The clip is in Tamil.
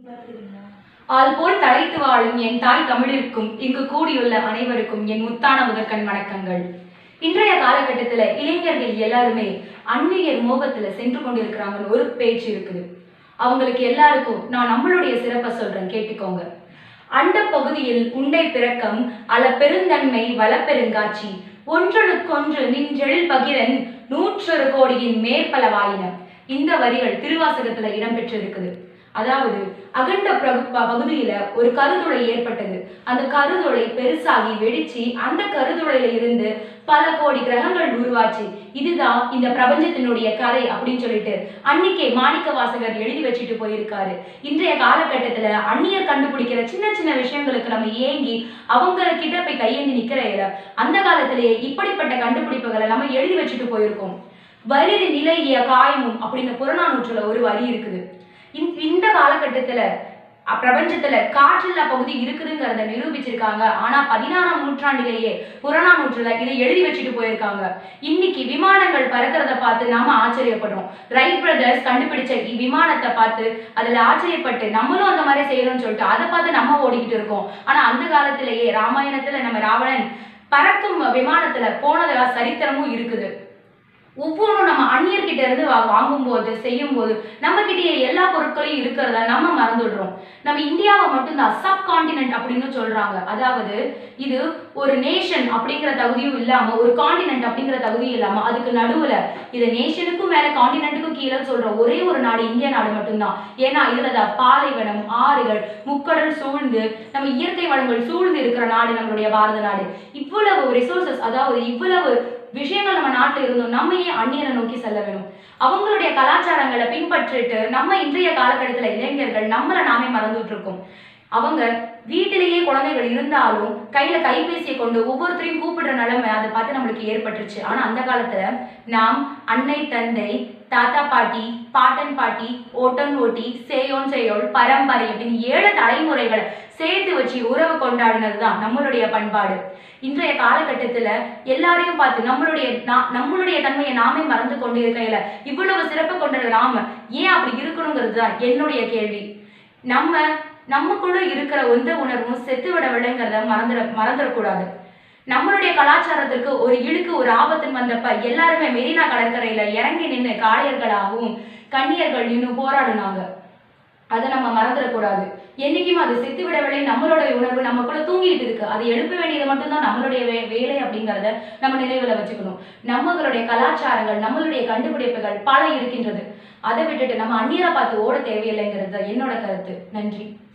ஆள் போல் தழைத்து வாழும் என் தாய் தமிழிற்கும் இங்கு கூடியுள்ள அனைவருக்கும் என் முத்தான முதற்கண் வணக்கங்கள் இன்றைய காலகட்டத்துல இளைஞர்கள் எல்லாருமே அந்நியர் மோகத்துல சென்று கொண்டிருக்கிறாங்கன்னு ஒரு பேச்சு இருக்குது அவங்களுக்கு எல்லாருக்கும் நான் நம்மளுடைய சிறப்பை சொல்றேன் கேட்டுக்கோங்க அண்ட பகுதியில் உண்டை பிறக்கம் அல பெருந்தன்மை வளப்பெருங்காட்சி ஒன்றொழுக்கொன்று நின்றெழில் பகிரன் நூற்றொரு கோடியின் மேற்பலவாயின இந்த வரிகள் திருவாசகத்துல இடம்பெற்றிருக்குது அதாவது அகண்ட பிரகு ப- பகுதியில ஒரு கருதுளை ஏற்பட்டது அந்த கருதுளை பெருசாகி வெடிச்சு அந்த கருதுளையில இருந்து பல கோடி கிரகங்கள் உருவாச்சு இதுதான் இந்த பிரபஞ்சத்தினுடைய கதை அப்படின்னு சொல்லிட்டு அன்னைக்கே மாணிக்க வாசகர் எழுதி வச்சுட்டு போயிருக்காரு இன்றைய காலகட்டத்துல அந்நியர் கண்டுபிடிக்கிற சின்ன சின்ன விஷயங்களுக்கு நம்ம ஏங்கி அவங்க கிட்ட போய் கையேந்தி நிக்கிற அந்த காலத்திலேயே இப்படிப்பட்ட கண்டுபிடிப்புகளை நம்ம எழுதி வச்சுட்டு போயிருக்கோம் வரிது நிலைய காயமும் அப்படின்னு புறநானூற்றுல ஒரு வரி இருக்குது இந்த- இந்த காலகட்டத்துல அ, பிரபஞ்சத்துல காற்றில்லா பகுதி இருக்குதுங்கிறத நிரூபிச்சிருக்காங்க ஆனா பதினாறாம் நூற்றாண்டிலேயே புறநானூற்றுல இதை எழுதி வச்சுட்டு போயிருக்காங்க இன்னைக்கு விமானங்கள் பறக்கிறத பார்த்து நாம ஆச்சரியப்படுறோம் ரைட் பிரதர்ஸ் கண்டுபிடிச்ச இ- விமானத்தை பார்த்து அதுல ஆச்சரியப்பட்டு நம்மளும் அந்த மாதிரி செய்யணும்னு சொல்லிட்டு அதை பார்த்து நம்ம ஓடிக்கிட்டு இருக்கோம் ஆனா அந்த காலத்திலேயே ராமாயணத்துல நம்ம ராவணன் பறக்கும் விமானத்துல போனதா சரித்திரமும் இருக்குது ஒவ்வொன்றும் நம்ம அந்நியர்கிட்ட இருந்து வா- வாங்கும்போது செய்யும்போது நம்ம கிட்டயே எல்லா பொருட்களையும் இருக்கிறத நம்ம மறந்துடுறோம் நம்ம இந்தியாவை மட்டும்தான் சப் காண்டினென்ட் அப்படின்னு சொல்றாங்க அதாவது இது ஒரு நேஷன் அப்படிங்கிற தகுதியும் இல்லாம ஒரு காண்டினென்ட் அப்படிங்கிற தகுதியும் இல்லாம அதுக்கு நடுவுல இது நேஷனுக்கும் மேல காண்டினென்ட்டுக்கும் கீழே சொல்ற ஒரே ஒரு நாடு இந்திய நாடு மட்டும்தான் ஏன்னா இதுல தான் பாலைவனம் ஆறுகள் முக்கடல் சூழ்ந்து நம்ம இயற்கை வளங்கள் சூழ்ந்து இருக்கிற நாடு நம்மளுடைய பாரத நாடு இவ்வளவு ரிசோர்சஸ் அதாவது இவ்வளவு விஷயங்கள் நம்ம நாட்டில் இருந்தோம் நம்ம ஏன் அந்நியரை நோக்கி செல்ல வேணும் அவங்களுடைய கலாச்சாரங்களை பின்பற்றிட்டு நம்ம இன்றைய காலகட்டத்துல இளைஞர்கள் நம்மளை நாமே மறந்துட்டு இருக்கோம் அவங்க வீட்டிலேயே குழந்தைகள் இருந்தாலும் கையில கைபேசியை கொண்டு ஒவ்வொருத்தரையும் கூப்பிடுற நிலைமை அதை பார்த்து நம்மளுக்கு ஏற்பட்டுருச்சு ஆனா அந்த காலத்துல நாம் அன்னை தந்தை தாத்தா பாட்டி பாட்டன் பாட்டி ஓட்டன் ஓட்டி சேயோன் சேயோள் பரம்பரை அப்படின்னு ஏழு தலைமுறைகளை சேர்த்து வச்சு உறவு கொண்டாடினது தான் நம்மளுடைய பண்பாடு இன்றைய காலகட்டத்துல எல்லாரையும் பார்த்து நம்மளுடைய நா- நம்மளுடைய தன்மையை நாமே மறந்து கொண்டு இருக்கையில இவ்வளவு சிறப்பு கொண்ட நாம ஏன் அப்படி இருக்கணுங்கிறது தான் என்னுடைய கேள்வி நம்ம நமக்குள்ள இருக்கிற எந்த உணர்வும் செத்து விடவில்லைங்கிறத மறந்துட மறந்துடக்கூடாது நம்மளுடைய கலாச்சாரத்திற்கு ஒரு இழுக்கு ஒரு ஆபத்துன்னு வந்தப்ப எல்லாருமே மெரினா கடற்கரையில இறங்கி நின்று காளையர்களாகவும் கன்னியர்கள் நின்று போராடினாங்க அதை நம்ம மறந்துடக்கூடாது என்னைக்குமே அது செத்து விடவில்லை நம்மளோட உணர்வு நமக்குள்ள தூங்கிட்டு இருக்கு அதை எழுப்ப வேண்டியது மட்டும்தான் நம்மளுடைய வே வேலை அப்படிங்கிறத நம்ம நினைவுல வச்சுக்கணும் நம்மளுடைய கலாச்சாரங்கள் நம்மளுடைய கண்டுபிடிப்புகள் பல இருக்கின்றது அதை விட்டுட்டு நம்ம அந்நியரை பார்த்து ஓட தேவையில்லைங்கிறது தான் என்னோட கருத்து நன்றி